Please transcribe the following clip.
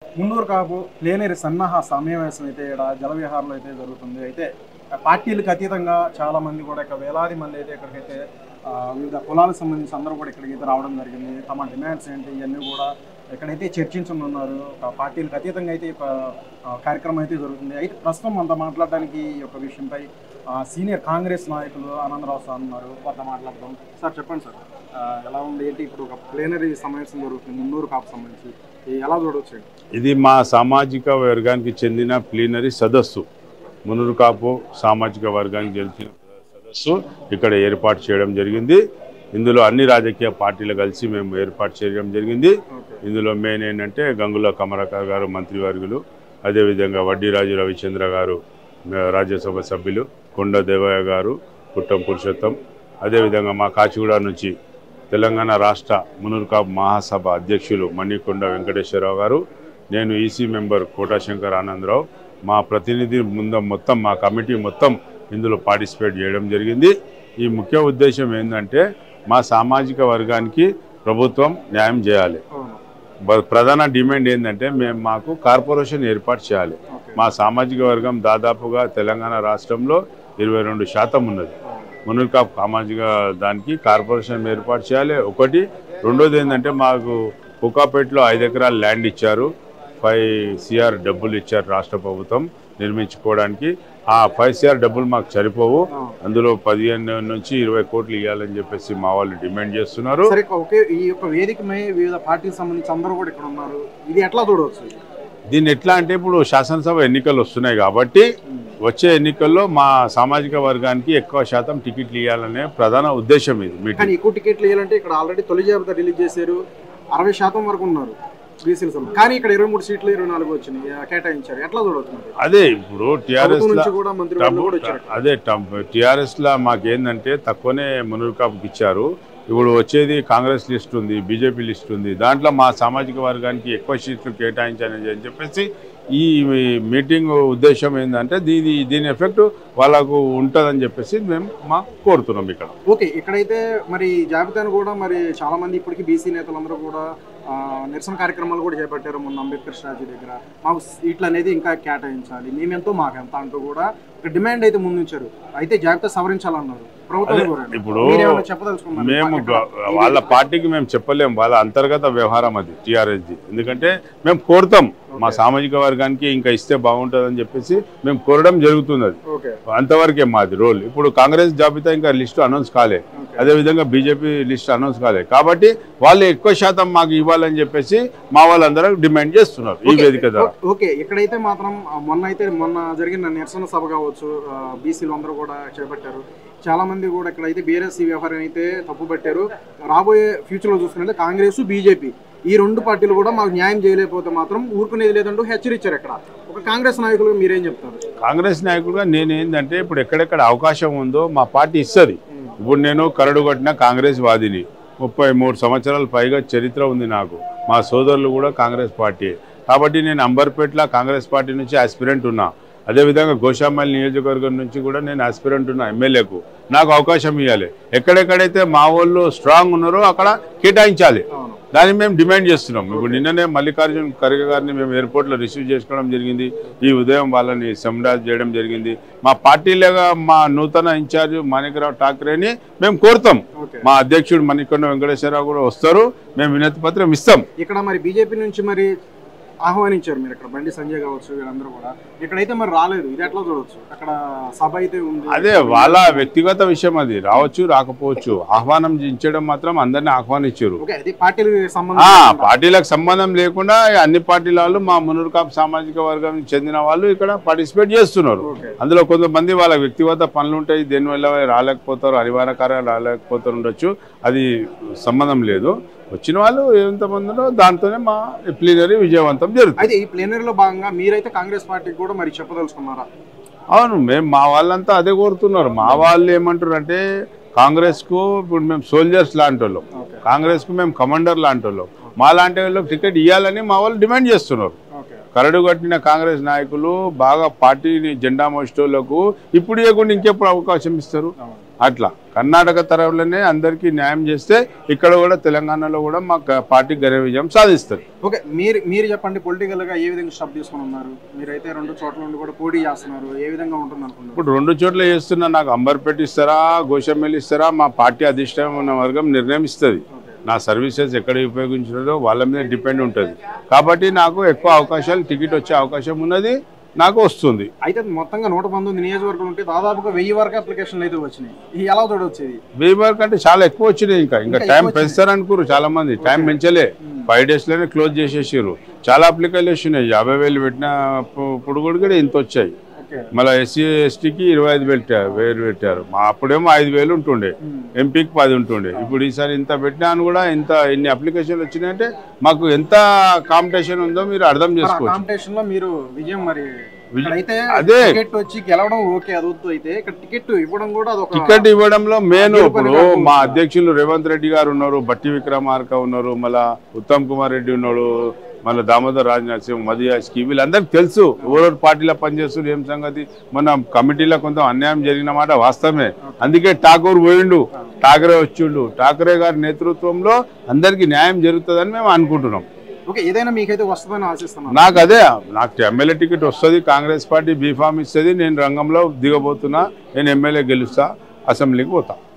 మున్నూరు కాపు plenary సన్నాహ సమావేశం అయితే ఇక్కడ జలవిహారంలో అయితే జరుగుతుంది అయితే పార్టీలకు అతీతంగా చాలా మంది కూడా ఇక్కడ వేలాది మంది అయితే ఇక్కడికైతే ఆ, వివిధ కులాలకు సంబంధించి అందరూ కూడా ఇక్కడికి అయితే రావడం జరిగింది తమ డిమాండ్స్ ఏంటి ఇవన్నీ కూడా ఇక్కడైతే చర్చించనున్నారు ఒక పార్టీలకు అతీతంగా అయితే ఈ యొక్క ఆ, కార్యక్రమం అయితే జరుగుతుంది అయితే ప్రస్తుతం అంత మాట్లాడడానికి ఈ యొక్క విషయంపై ఆ, సీనియర్ కాంగ్రెస్ నాయకులు ఆనందరావు సార్ ఉన్నారు వారితో మాట్లాడదాం సార్ చెప్పండి సార్ ఆ, ఎలా ఉంది ఏంటి ఇప్పుడు ఒక ప్లేనరీ సమావేశం జరుగుతుంది మున్నూరు కాపు సంబంధించి ఈ ఎలా చూడవచ్చు ఇది మా సామాజిక వర్గానికి చెందిన ప్లీనరీ సదస్సు మునురు కాపు సామాజిక వర్గానికి చెందిన సదస్సు ఇక్కడ ఏర్పాటు చేయడం జరిగింది ఇందులో అన్ని రాజకీయ పార్టీలు కలిసి మేము ఏర్పాటు చేయడం జరిగింది ఓకే ఇందులో మెయిన్ ఏంటంటే గంగుల కమలాకర్ గారు మంత్రివర్గులు అదేవిధంగా వడ్డీరాజు రవిచంద్ర గారు మే- రాజ్యసభ సభ్యులు కొండ దేవయ్య గారు పుట్టం పురుషోత్తం అదేవిధంగా మా కాచిగూడ నుంచి తెలంగాణ రాష్ట్ర మునుర్కాబ్ మహాసభ అధ్యక్షులు మణికొండ వెంకటేశ్వరరావు గారు నేను ఈసీ మెంబర్ కోటాశంకర్ ఆనందరావు మా ప్రతినిధి ముందు మొత్తం మా కమిటీ మొత్తం ఇందులో పార్టిసిపేట్ చేయడం జరిగింది ఈ ముఖ్య ఉద్దేశం ఏంటంటే మా సామాజిక వర్గానికి ప్రభుత్వం న్యాయం చేయాలి అవును బ- ప్రధాన డిమాండ్ ఏంటంటే మేము మాకు కార్పొరేషన్ ఏర్పాటు చేయాలి ఓకే మా సామాజిక వర్గం దాదాపుగా తెలంగాణ రాష్ట్రంలో ఇరవై రెండు శాతం ఉన్నది మునుర్కా సామాజిక దానికి కార్పొరేషన్ ఏర్పాటు చేయాలి ఒకటి రెండోది ఏంటంటే మాకు కుకాపేటలో ఐదు ఎకరాల ల్యాండ్ ఇచ్చారు ఫైవ్ సిఆర్ డబ్బులు ఇచ్చారు రాష్ట్ర ప్రభుత్వం నిర్మించుకోవడానికి ఆ ఫైవ్ సిఆర్ డబ్బులు మాకు సరిపోవు అందులో పదిహేను నుంచి ఇరవై కోట్లు ఇవ్వాలని చెప్పేసి మా వాళ్ళు డిమాండ్ చేస్తున్నారు సరే ఒకే ఈ యొక్క వేదికమై వివిధ పార్టీకి సంబంధించి అందరూ కూడా ఇక్కడ ఉన్నారు ఇది ఎట్లా చూడవచ్చు దీన్ని ఎట్లా అంటే ఇప్పుడు శాసనసభ ఎన్నికలు వస్తున్నాయి కాబట్టి వచ్చే ఎన్నికల్లో మా సామాజిక వర్గానికి ఎక్కువ శాతం టికెట్లు ఇవ్వాలనే ప్రధాన ఉద్దేశం ఇది కానీ మీటింగ్ ఎక్కువ టికెట్లు ఇవ్వాలంటే ఇక్కడ ఆల్రెడీ తొలి జాబితా రిలీజ్ చేశారు అరవై శాతం వరకు ఉన్నారు బీసీల సంబంధించి కానీ ఇక్కడ ఇరవై మూడు సీట్లు ఇరవై నాలుగు వచ్చినాయి ఆ, కేటాయించారు ఎట్లా చూడవచ్చు మరి? అదే ఇప్పుడు టిఆర్ఎస్ ప్రభుత్వం నుంచి కూడా మంత్రి వాళ్ళు కూడా వచ్చారు అదే టిఆర్ఎస్ లా మాకేందంటే తక్కువనే మునూరు కాపుకి ఇచ్చారు ఇప్పుడు వచ్చేది కాంగ్రెస్ లిస్ట్ ఉంది బీజేపీ లిస్ట్ ఉంది దాంట్లో మా సామాజిక వర్గానికి ఎక్కువ సీట్లు కేటాయించాలని అని చెప్పేసి ఈ మీటింగ్ ఉద్దేశం ఏంటంటే దీని దీని ఎఫెక్ట్ వాళ్ళకు ఉంటుందని చెప్పేసి మేము మా కోరుతున్నాం ఇక్కడ ఓకే ఇక్కడైతే మరి ఈ జాబితాను కూడా మరి చాలా మంది ఇప్పటికీ బీసీ నేతలందరూ కూడా ఆ, నిరసన కార్యక్రమాలు కూడా చేపట్టారు మొన్న అంబేద్కర్ స్టాచ్యూ దగ్గర మాకు సీట్లు అనేది ఇంకా కేటాయించాలి మేమెంతో మాకెంత అంటూ కూడా ఒక డిమాండ్ అయితే ముందుంచారు అయితే జాబితా సవరించాలన్నారు ప్రభుత్వం అదే, కోరారు. ఇప్పుడు మీరేమైనా చెప్పదలుచుకున్నారా? మేము ఇక్కడ గ- వాళ్ళ పార్టీకి మేము చెప్పలేం వాళ్ళ అంతర్గత వ్యవహారం అది టీఆర్ఎస్ది ఎందుకంటే మేము కోరుతాం మా సామాజిక వర్గానికి ఇంకా ఇస్తే బాగుంటుందని చెప్పేసి మేము కోరడం జరుగుతుంది అది ఓకే అంతవరకే మాది రోల్ ఇప్పుడు కాంగ్రెస్ జాబితా ఇంకా లిస్టు అనౌన్స్ కాలే ఓకే. అదేవిధంగా బీజేపీ లిస్ట్ అనౌన్స్ కాలే కాబట్టి వాళ్ళు ఎక్కువ శాతం మాకు ఇవ్వాలని చెప్పేసి మా వాళ్ళందరూ డిమాండ్ చేస్తున్నారు ఈ ఓకే, వేదిక ద్వారా ఓ- ఓకే ఇక్కడైతే మాత్రం ఆ, మొన్న అయితే మొన్న జరిగిన నిరసన సభ కావచ్చు బీసీలు అందరూ కూడా చేపట్టారు చాలా మంది కూడా ఇక్కడైతే బీఆర్ఎస్ వ్యవహారం అయితే తప్పు పట్టారు రాబోయే ఫ్యూచర్ లో చూసుకుంటే కాంగ్రెస్ బీజేపీ ఈ రెండు పార్టీలు కూడా మాకు న్యాయం చేయలేకపోతే మాత్రం ఊరుకునేది లేదంటూ హెచ్చరించారు ఇక్కడ ఒక కాంగ్రెస్ నాయకులుగా మీరేం చెప్తారు కాంగ్రెస్ నాయకుడుగా నేను ఏంటంటే ఇప్పుడు ఎక్కడెక్కడ అవకాశం ఉందో మా పార్టీ ఇస్తుంది ఇప్పుడు నేను కరడు కొట్టిన కాంగ్రెస్ వాదిని ముప్పై మూడు సంవత్సరాల పైగా చరిత్ర ఉంది నాకు మా సోదరులు కూడా కాంగ్రెస్ పార్టీ కాబట్టి నేను అంబర్పేటలో కాంగ్రెస్ పార్టీ నుంచి ఆస్పిరెంట్ ఉన్నా అదేవిధంగా గోషామల్ నియోజకవర్గం నుంచి కూడా నేను ఆస్పిరెంట్ ఉన్నా ఎమ్మెల్యేకు నాకు అవకాశం ఇవ్వాలి ఎక్కడెక్కడైతే మా వాళ్ళు స్ట్రాంగ్ ఉన్నారో అక్కడ కేటాయించాలి అవును దాన్ని మేము డిమాండ్ చేస్తున్నాం ఇప్పుడు నిన్ననే మల్లికార్జున్ ఖర్గే గారిని మేము ఎయిర్పోర్ట్లో రిసీవ్ చేసుకోవడం జరిగింది ఈ ఉదయం వాళ్ళని సెమినార్ చేయడం జరిగింది మా పార్టీలుగా మా నూతన ఇన్ఛార్జ్ మాణికరావు ఠాక్రేని మేము కోరుతాం ఓకే మా అధ్యక్షుడు మణికొండ వెంకటేశ్వరరావు కూడా వస్తారు మేము వినతి పత్రం ఇస్తాం ఇక్కడ మరి బీజేపీ నుంచి మరి ఆహ్వానించారు మీరు ఇక్కడ బండి సంజయ్ కావచ్చు వీళ్ళందరూ కూడా ఇక్కడైతే మరి రాలేదు ఇది ఎట్లా చూడవచ్చు అక్కడ సభ అయితే ఉంది అదే వాళ్ళ వ్యక్తిగత విషయం అది రావచ్చు రాకపోవచ్చు ఆహ్వానం ఇచ్చడం మాత్రం అందరినీ ఆహ్వానించారు ఓకే అది పార్టీలకు ఆ, సంబంధించి పార్టీలకు సంబంధం లేకుండా అన్ని పార్టీల వాళ్ళు మా మునూరు కాపు సామాజిక వర్గానికి చెందిన వాళ్ళు ఇక్కడ పార్టిసిపేట్ చేస్తున్నారు ఓకే అందులో కొంతమంది వాళ్ళ వ్యక్తిగత పనులు ఉంటాయి దేనివల్ల రాలేకపోతారు అనివార్య కార్యాలు రాలేకపోతారు ఉండొచ్చు అది సంబంధం లేదు వచ్చిన వాళ్ళు ఎంతమందిలో దాంతోనే మా ప్లీనరీ విజయవంతం జరుగుతుంది అయితే ఈ ప్లేనరీలో భాగంగా మీరైతే కాంగ్రెస్ పార్టీకి కూడా మరి చెప్పదలుచుకున్నారా అవును మేము మా వాళ్ళంతా అదే కోరుతున్నారు మా వాళ్ళు ఏమంటారు అంటే కాంగ్రెస్కు ఇప్పుడు మేము సోల్జర్స్ లాంటి వాళ్ళం ఓకే కాంగ్రెస్కు మేము కమాండర్ లాంటి వాళ్ళం మా లాంటి వాళ్ళకి టికెట్ ఇవ్వాలని మా వాళ్ళు డిమాండ్ చేస్తున్నారు ఓకే కరడు కట్టిన కాంగ్రెస్ నాయకులు బాగా పార్టీని జెండా మోసేటోళ్లకు ఇప్పుడు ఇవ్వకుండా ఇంకెప్పుడు అవకాశం ఇస్తారు అవును. అట్లా కర్ణాటక తరఫులోనే అందరికీ న్యాయం చేస్తే ఇక్కడ కూడా తెలంగాణలో కూడా మా క- పార్టీ ఘన విజయం సాధిస్తుంది ఓకే మీరు మీరు చెప్పండి పొలిటికల్ గా ఏ విధంగా స్టెప్ తీసుకొని ఉన్నారు మీరైతే రెండు చోట్ల నుండి కూడా పోటీ చేస్తున్నారు ఏ విధంగా ఉంటుంది అనుకుంటున్నారు ఇప్పుడు రెండు చోట్ల చేస్తున్నా నాకు అంబర్పేట ఇస్తారా గోషమ్మేలు ఇస్తారా మా పార్టీ అధిష్టానం ఉన్న వర్గం నిర్ణయం ఇస్తుంది నా సర్వీసెస్ ఎక్కడ ఉపయోగించారో వాళ్ళ మీద డిపెండ్ ఉంటుంది కాబట్టి నాకు ఎక్కువ అవకాశాలు టికెట్ వచ్చే అవకాశం ఉన్నది నాకు వస్తుంది అయితే మొత్తంగా నూట పంతొమ్మిది నియోజకవర్గాలు ఉంటే దాదాపుగా వెయ్యి వరకు అప్లికేషన్లు అయితే వచ్చినాయి ఇది ఎలా చూడవచ్చు ఇది వెయ్యి వరకు అంటే చాలా ఎక్కువ వచ్చినాయి ఇంకా ఇంకా ఇంకా టైం ఎక్కువ పెంచుతారు అనుకోరు చాలా మంది టైం పెంచలే ఫైవ్ డేస్ లోనే క్లోజ్ చేసేసారు చాలా అప్లికేషన్ వచ్చినాయి యాభై వేలు పెట్టిన ఇప్పుడు కూడా ఇంత వచ్చాయి ఓకే మళ్ళీ ఎస్సీ ఎస్టీకి ఇరవై ఐదు పెట్టారు వేలు పెట్టారు మా అప్పుడేమో ఐదు వేలు ఉంటుండే ఎంపీకి పది ఉంటుండే ఇప్పుడు ఈసారి ఇంత పెట్టినా అని కూడా ఇంత ఇన్ని అప్లికేషన్లు వచ్చినాయంటే మాకు ఎంత కాంపిటీషన్ ఉందో మీరు అర్థం చేసుకోవచ్చు కాంపిటీషన్ లో మీరు విజయం మరి విజ- అయితే అదే. టికెట్ వచ్చి గెలవడం ఓకే అది వద్దు అయితే ఇక్కడ టికెట్ ఇవ్వడం కూడా అది ఒక టికెట్ ఇవ్వడంలో మెయిన్ గెలుపు ఇప్పుడు అనేది మా అధ్యక్షులు రేవంత్ రెడ్డి గారు ఉన్నారు బట్టి విక్రమార్క ఉన్నారు మళ్ళా ఉత్తమ్ కుమార్ రెడ్డి ఉన్నాడు మళ్ళీ దామోదర్ రాజ్నాథ్ సింగ్ మదియాస్కి వీళ్ళందరికీ తెలుసు ఎవరెవరు పార్టీలో పనిచేస్తారు ఏం సంగతి మన కమిటీలో కొంత అన్యాయం జరిగిన మాట వాస్తవమే అందుకే ఠాకూర్ పోయిండు ఠాకరే వచ్చిండు ఠాకరే గారి నేతృత్వంలో అందరికీ న్యాయం జరుగుతుందని మేము అనుకుంటున్నాం ఓకే ఏదైనా మీకైతే వస్తుందని ఆశిస్తున్నాను నాకు అదే నాకు ఎమ్మెల్యే టికెట్ వస్తుంది కాంగ్రెస్ పార్టీ బీఫామ్ ఇస్తుంది నేను రంగంలో దిగబోతున్నా నేను ఎమ్మెల్యే గెలుస్తా అసెంబ్లీకి పోతా